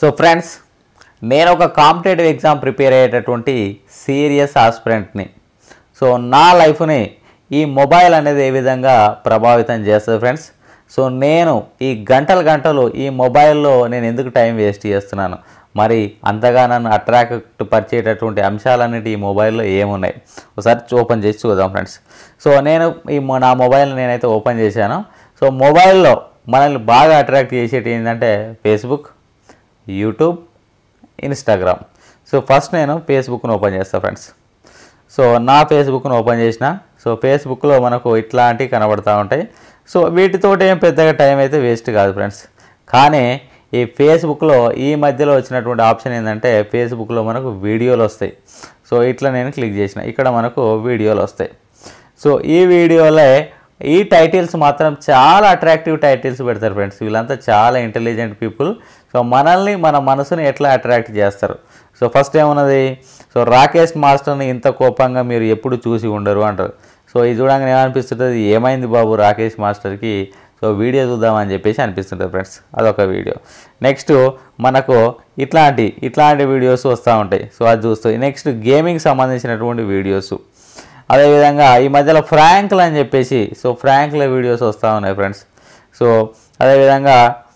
so friends నేను ఒక competitive exam prepare అయ్యేటటువంటి సీరియస్ ఆస్పిరెంట్ని సో నా లైఫ్ని ఈ మొబైల్ అనేది ఏ విధంగా ప్రభావితం చేస్తుంది ఫ్రెండ్స్ సో నేను ఈ గంటలు గంటలు ఈ మొబైల్లో నేను ఎందుకు టైం వేస్ట్ చేస్తున్నాను మరి అంతగా నన్ను అట్రాక్ట్ పరిచేటటువంటి అంశాలన్నిటి ఈ మొబైల్లో ఏమున్నాయి ఒకసారి ఓపెన్ చేసి చూద్దాం ఫ్రెండ్స్ సో నేను ఈ మొ- నా మొబైల్ నేనైతే ఓపెన్ చేశాను సో మొబైల్లో మనల్ని బాగా అట్రాక్ట్ చేసేటి ఏంటంటే Facebook YouTube Instagram so first నేను ఫేస్బుక్ను ఓపెన్ చేస్తాను ఫ్రెండ్స్ సో నా ఫేస్బుక్ను ఓపెన్ చేసిన సో ఫేస్బుక్లో మనకు ఇట్లాంటివి కనబడుతూ ఉంటాయి సో వీటితోటి ఏం పెద్దగా టైం అయితే వేస్ట్ కాదు ఫ్రెండ్స్ కానీ ఈ ఫేస్బుక్లో ఈ మధ్యలో వచ్చినటువంటి ఆప్షన్ ఏంటంటే ఫేస్బుక్లో మనకు వీడియోలు వస్తాయి సో ఇట్లా నేను క్లిక్ చేసిన ఇక్కడ మనకు వీడియోలు వస్తాయి సో ఈ వీడియోలో ఈ టైటిల్స్ మాత్రం చాలా అట్రాక్టివ్ టైటిల్స్ పెడతారు ఫ్రెండ్స్ వీళ్ళంతా చాలా ఇంటెలిజెంట్ పీపుల్ సో మనల్ని మన మనసుని ఎట్లా అట్రాక్ట్ చేస్తారు సో ఫస్ట్ ఏమున్నది సో రాకేష్ మాస్టర్ని ఇంత కోపంగా మీరు ఎప్పుడు చూసి ఉండరు అంటారు సో ఇది చూడంగానే ఏమనిపిస్తుంటుంది ఏమైంది బాబు రాకేష్ మాస్టర్కి సో వీడియో చూద్దామని చెప్పేసి అనిపిస్తుంటుంది ఫ్రెండ్స్ అదొక వీడియో నెక్స్ట్ మనకు ఇట్లాంటి ఇట్లాంటి వీడియోస్ వస్తూ ఉంటాయి సో అది చూస్తూ నెక్స్ట్ గేమింగ్ సంబంధించినటువంటి వీడియోస్ అదేవిధంగా ఈ మధ్యలో ఫ్రాంక్లు అని చెప్పేసి సో ఫ్రాంక్ల వీడియోస్ వస్తూ ఉన్నాయి ఫ్రెండ్స్ సో అదేవిధంగా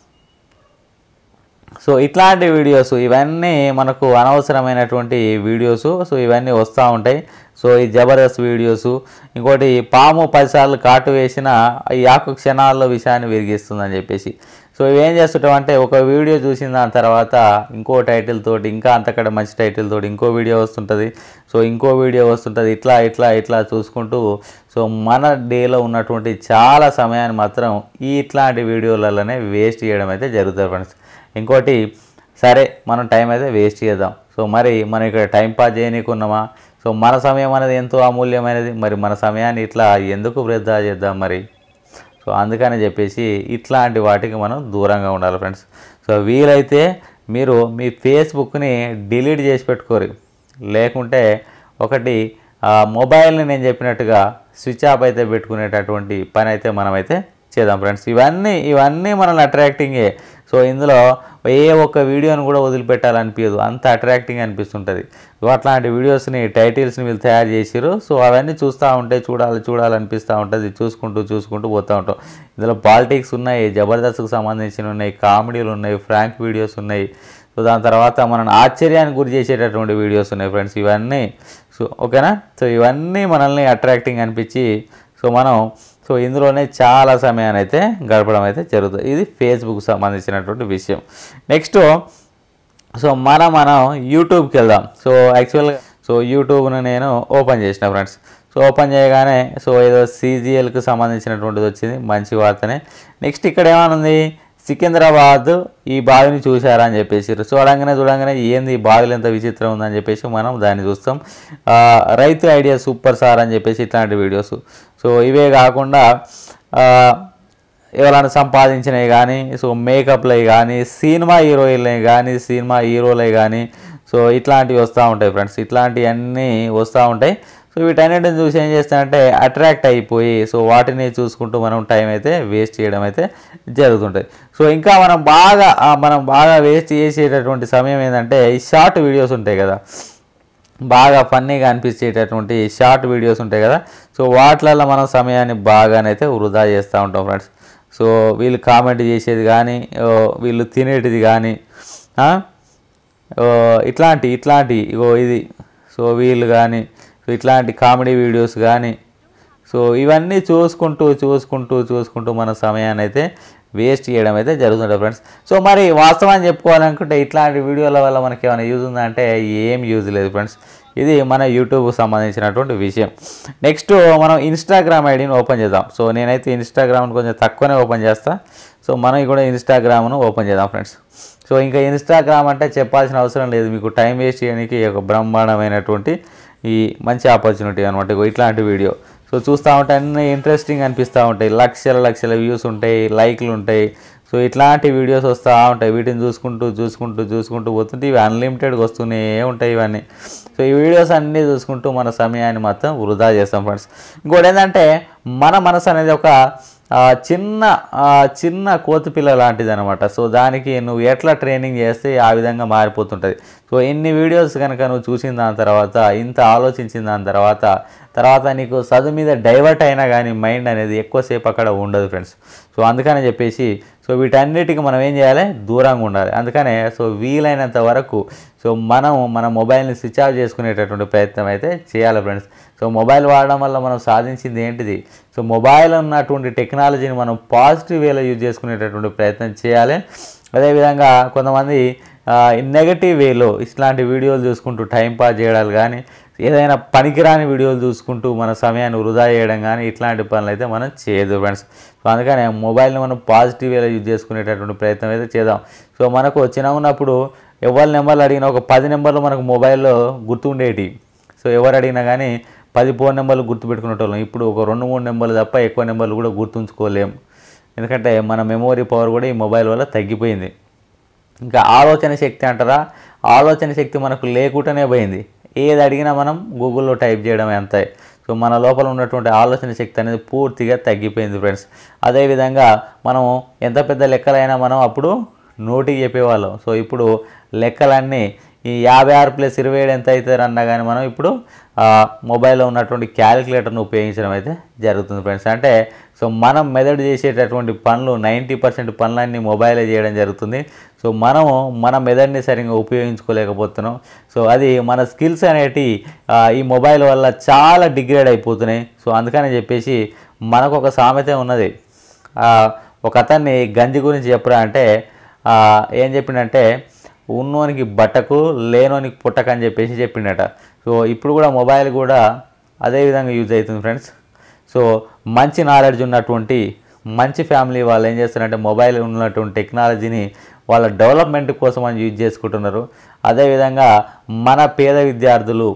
సో ఇట్లాంటి వీడియోస్ ఇవన్నీ మనకు అనవసరమైనటువంటి వీడియోస్ సో ఇవన్నీ వస్తూ ఉంటాయి సో ఈ జబర్దస్త్ వీడియోస్ ఇంకోటి పాము పదిసార్లు కాటు వేసిన ఈ ఆకు క్షణాల్లో విషయాన్ని విరిగిస్తుందని చెప్పేసి సో ఇవేం చేస్తుంటాం అంటే ఒక వీడియో చూసిన దాని తర్వాత ఇంకో టైటిల్ తోటి ఇంకా అంతకడ మంచి టైటిల్ తోటి ఇంకో వీడియో వస్తుంటుంది సో ఇంకో వీడియో వస్తుంటుంది ఇట్లా ఇట్లా ఇట్లా చూసుకుంటూ సో మన డేలో ఉన్నటువంటి చాలా సమయాన్ని మాత్రం ఈ ఇట్లాంటి వీడియోలలోనే వేస్ట్ చేయడం అయితే జరుగుతుంది ఫ్రెండ్స్ ఇంకోటి సరే మనం టైం అయితే వేస్ట్ చేద్దాం సో మరి మనం ఇక్కడ టైం పాస్ చేయనీకున్నామా సో మన సమయం అనేది ఎంతో అమూల్యమైనది మరి మన సమయాన్ని ఇట్లా ఎందుకు వృధా చేద్దాం మరి సో అందుకని చెప్పేసి ఇట్లాంటి వాటికి మనం దూరంగా ఉండాలి ఫ్రెండ్స్ సో వీలైతే మీరు మీ ఫేస్బుక్ని డిలీట్ చేసి పెట్టుకోరు లేకుంటే ఒకటి ఆ మొబైల్ని నేను చెప్పినట్టుగా స్విచ్ ఆఫ్ అయితే పెట్టుకునేటటువంటి పని అయితే మనమైతే చేద్దాం ఫ్రెండ్స్ ఇవన్నీ ఇవన్నీ మనల్ని అట్రాక్టింగే సో ఇందులో ఏ ఒక్క వీడియోని కూడా వదిలిపెట్టాలనిపించదు అంత అట్రాక్టింగ్ అనిపిస్తుంటుంది సో అట్లాంటి వీడియోస్ని టైటిల్స్ని వీళ్ళు తయారు చేసిరు సో అవన్నీ చూస్తూ ఉంటే చూడాలి చూడాలనిపిస్తూ ఉంటుంది చూసుకుంటూ చూసుకుంటూ పోతూ ఉంటాం ఇందులో పాలిటిక్స్ ఉన్నాయి జబర్దస్త్కి సంబంధించిన ఉన్నాయి కామెడీలు ఉన్నాయి ఫ్రాంక్ వీడియోస్ ఉన్నాయి సో దాని తర్వాత మనం ఆశ్చర్యానికి గురి చేసేటటువంటి వీడియోస్ ఉన్నాయి ఫ్రెండ్స్ ఇవన్నీ సో ఓకేనా సో ఇవన్నీ మనల్ని అట్రాక్టింగ్ అనిపించి సో మనం సో ఇందులోనే చాలా సమయాన్ని అయితే గడపడం అయితే జరుగుతుంది ఇది ఫేస్బుక్ సంబంధించినటువంటి విషయం నెక్స్ట్ సో మనం మనం యూట్యూబ్కి వెళ్దాం సో యాక్చువల్గా సో యూట్యూబ్ను నేను ఓపెన్ చేసిన ఫ్రెండ్స్ సో ఓపెన్ చేయగానే సో ఏదో సీజీఎల్కి సంబంధించినటువంటిది వచ్చింది మంచి వార్తనే నెక్స్ట్ ఇక్కడ ఏమనుంది సికింద్రాబాద్ ఈ బావిని చూశారా అని చెప్పేసి చూడంగానే చూడంగానే ఏంది ఈ బావిలు ఎంత విచిత్రం ఉందని చెప్పేసి మనం దాన్ని చూస్తాం ఆ, రైతు ఐడియా సూపర్ సార్ అని చెప్పేసి ఇట్లాంటి వీడియోస్ సో ఇవే కాకుండా ఆ, ఎవరైనా సంపాదించినవి కానీ సో మేకప్లవి కానీ సినిమా హీరోయిన్లవి కానీ సినిమా హీరోలవి కానీ సో ఇట్లాంటివి వస్తూ ఉంటాయి ఫ్రెండ్స్ ఇట్లాంటివన్నీ వస్తూ ఉంటాయి సో వీటన్నిటిని చూసి ఏం చేస్తానంటే అట్రాక్ట్ అయిపోయి సో వాటిని చూసుకుంటూ మనం టైం అయితే వేస్ట్ చేయడం అయితే జరుగుతుంటుంది సో ఇంకా మనం బాగా ఆ, మనం బాగా వేస్ట్ చేసేటటువంటి సమయం ఏంటంటే ఈ షార్ట్ వీడియోస్ ఉంటాయి కదా బాగా ఫన్నీగా అనిపించేటటువంటి షార్ట్ వీడియోస్ ఉంటాయి కదా సో వాటిలలో మనం సమయాన్ని బాగానైతే వృధా చేస్తూ ఉంటాం ఫ్రెండ్స్ సో వీళ్ళు కామెంట్ చేసేది కానీ ఓ, వీళ్ళు తినేటిది కానీ ఆ, ఓ, ఇట్లాంటి ఇట్లాంటి ఇగో ఇది సో వీళ్ళు కానీ సో ఇట్లాంటి కామెడీ వీడియోస్ కానీ సో ఇవన్నీ చూసుకుంటూ చూసుకుంటూ చూసుకుంటూ మన సమయాన్ని అయితే వేస్ట్ చేయడం అయితే జరుగుతుంటుంది ఫ్రెండ్స్ సో మరి వాస్తవాన్ని చెప్పుకోవాలనుకుంటే ఇట్లాంటి వీడియోల వల్ల మనకి ఏమైనా యూజ్ ఉందా అంటే ఏం యూజ్ లేదు ఫ్రెండ్స్ ఇది మన యూట్యూబ్ సంబంధించినటువంటి విషయం నెక్స్ట్ మనం ఇన్స్టాగ్రామ్ ఐడిని ఓపెన్ చేద్దాం సో నేనైతే ఇన్స్టాగ్రామ్ని కొంచెం తక్కువనే ఓపెన్ చేస్తా సో మనం కూడా ఇన్స్టాగ్రామ్ను ఓపెన్ చేద్దాం ఫ్రెండ్స్ సో ఇంకా ఇన్స్టాగ్రామ్ అంటే చెప్పాల్సిన అవసరం లేదు మీకు టైం వేస్ట్ చేయడానికి ఒక బ్రహ్మాండమైనటువంటి ఈ మంచి ఆపర్చునిటీ అనమాట ఇగో ఇట్లాంటి వీడియో సో చూస్తూ ఉంటే అన్నీ ఇంట్రెస్టింగ్ అనిపిస్తూ ఉంటాయి లక్షల లక్షల వ్యూస్ ఉంటాయి లైక్లు ఉంటాయి సో ఇట్లాంటి వీడియోస్ వస్తూ ఉంటాయి వీటిని చూసుకుంటూ చూసుకుంటూ చూసుకుంటూ పోతుంటే ఇవి అన్లిమిటెడ్గా వస్తూనే ఉంటాయి ఇవన్నీ సో ఈ వీడియోస్ అన్నీ చూసుకుంటూ మన సమయాన్ని మాత్రం వృధా చేస్తాం ఫ్రెండ్స్ ఇంకోటి ఏంటంటే మన మనసు అనేది ఒక ఆ, చిన్న ఆ, చిన్న కోతిపిల్ల లాంటిది అనమాట సో దానికి నువ్వు ఎట్లా ట్రైనింగ్ చేస్తే ఆ విధంగా మారిపోతుంటుంది సో ఇన్ని వీడియోస్ కనుక నువ్వు చూసిన దాని తర్వాత ఇంత ఆలోచించిన దాని తర్వాత తర్వాత నీకు చదువు మీద డైవర్ట్ అయినా కానీ మైండ్ అనేది ఎక్కువసేపు అక్కడ ఉండదు ఫ్రెండ్స్ సో అందుకని చెప్పేసి సో వీటన్నిటికి మనం ఏం చేయాలి దూరంగా ఉండాలి అందుకనే సో వీలైనంత వరకు సో మనం మన మొబైల్ని స్విచ్ ఆఫ్ చేసుకునేటటువంటి ప్రయత్నం అయితే చేయాలి ఫ్రెండ్స్ సో మొబైల్ వాడడం వల్ల మనం సాధించింది ఏంటిది సో మొబైల్ ఉన్నటువంటి టెక్నాలజీని మనం పాజిటివ్ వేలో యూజ్ చేసుకునేటటువంటి ప్రయత్నం చేయాలి అదేవిధంగా కొంతమంది నెగటివ్ వేలో ఇట్లాంటి వీడియోలు చూసుకుంటూ టైం పాస్ చేయడాలు కానీ ఏదైనా పనికిరాని వీడియోలు చూసుకుంటూ మన సమయాన్ని వృధా చేయడం కానీ ఇట్లాంటి పనులు అయితే మనం చేయదు ఫ్రెండ్స్ సో అందుకని మొబైల్ని మనం పాజిటివ్ వేలో యూజ్ చేసుకునేటటువంటి ప్రయత్నం అయితే చేద్దాం సో మనకు చిన్న ఉన్నప్పుడు ఎవరి నెంబర్లు అడిగినా ఒక పది నెంబర్లు మనకు మొబైల్లో గుర్తుండేటి సో ఎవరు అడిగినా కానీ పది ఫోన్ నెంబర్లు గుర్తుపెట్టుకునేటోళ్ళం ఇప్పుడు ఒక రెండు మూడు నెంబర్లు తప్ప ఎక్కువ నెంబర్లు కూడా గుర్తుంచుకోలేం ఎందుకంటే మన మెమొరీ పవర్ కూడా ఈ మొబైల్ వల్ల తగ్గిపోయింది ఇంకా ఆలోచన శక్తి అంటారా ఆలోచన శక్తి మనకు లేకుండానే పోయింది ఏది అడిగినా మనం గూగుల్లో టైప్ చేయడం అంతే సో మన లోపల ఉన్నటువంటి ఆలోచన శక్తి అనేది పూర్తిగా తగ్గిపోయింది ఫ్రెండ్స్ అదేవిధంగా మనం ఎంత పెద్ద లెక్కలైనా మనం అప్పుడు నోటికి చెప్పేవాళ్ళం సో ఇప్పుడు లెక్కలన్నీ ఈ యాభై ఆరు ప్లస్ ఇరవై ఏడు ఎంత అవుతుంది అన్నా కానీ మనం ఇప్పుడు ఆ, మొబైల్లో ఉన్నటువంటి క్యాలిక్యులేటర్ను ఉపయోగించడం అయితే జరుగుతుంది ఫ్రెండ్స్ అంటే సో మనం మెదడు చేసేటటువంటి పనులు నైంటీ పర్సెంట్ పనులన్నీ మొబైలే చేయడం జరుగుతుంది సో మనము మన మెదడుని సరిగ్గా ఉపయోగించుకోలేకపోతున్నాం సో అది మన స్కిల్స్ అనేటి ఆ, ఈ మొబైల్ వల్ల చాలా డిగ్రేడ్ అయిపోతున్నాయి సో అందుకని చెప్పేసి మనకు ఒక సామెత ఉన్నది ఆ, ఒక అతన్ని గంజి గురించి చెప్పరా అంటే ఆ, ఏం చెప్పిండంటే ఉన్నోనికి బట్టకు లేనోనికి పుట్టకు అని చెప్పేసి చెప్పిండట సో ఇప్పుడు కూడా మొబైల్ కూడా అదే విధంగా యూజ్ అవుతుంది ఫ్రెండ్స్ సో మంచి నాలెడ్జ్ ఉన్నటువంటి మంచి ఫ్యామిలీ వాళ్ళు ఏం చేస్తారంటే మొబైల్ ఉన్నటువంటి టెక్నాలజీని వాళ్ళ డెవలప్మెంట్ కోసం అని యూజ్ చేసుకుంటున్నారు అదేవిధంగా మన పేద విద్యార్థులు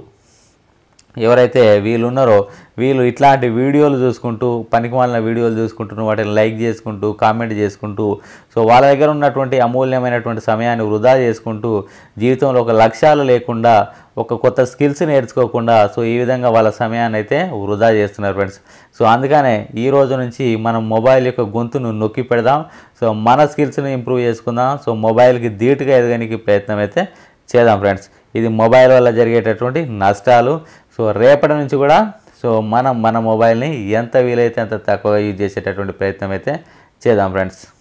ఎవరైతే వీళ్ళు ఉన్నారో వీళ్ళు ఇట్లాంటి వీడియోలు చూసుకుంటూ పనికి మాలిన వీడియోలు చూసుకుంటూ వాటిని లైక్ చేసుకుంటూ కామెంట్ చేసుకుంటూ సో వాళ్ళ దగ్గర ఉన్నటువంటి అమూల్యమైనటువంటి సమయాన్ని వృధా చేసుకుంటూ జీవితంలో ఒక లక్ష్యాలు లేకుండా ఒక కొత్త స్కిల్స్ నేర్చుకోకుండా సో ఈ విధంగా వాళ్ళ సమయాన్ని అయితే వృధా చేస్తున్నారు ఫ్రెండ్స్ సో అందుకనే ఈ రోజు నుంచి మనం మొబైల్ యొక్క గొంతును నొక్కి పెడదాం సో మన స్కిల్స్ని ఇంప్రూవ్ చేసుకుందాం సో మొబైల్కి ధీటుగా ఎదగడానికి ప్రయత్నం అయితే చేద్దాం ఫ్రెండ్స్ ఇది మొబైల్ వల్ల జరిగేటటువంటి నష్టాలు సో రేపటి నుంచి కూడా సో మనం మన మొబైల్ని ఎంత వీలైతే అంత తక్కువగా యూజ్ చేసేటటువంటి ప్రయత్నం అయితే చేద్దాం ఫ్రెండ్స్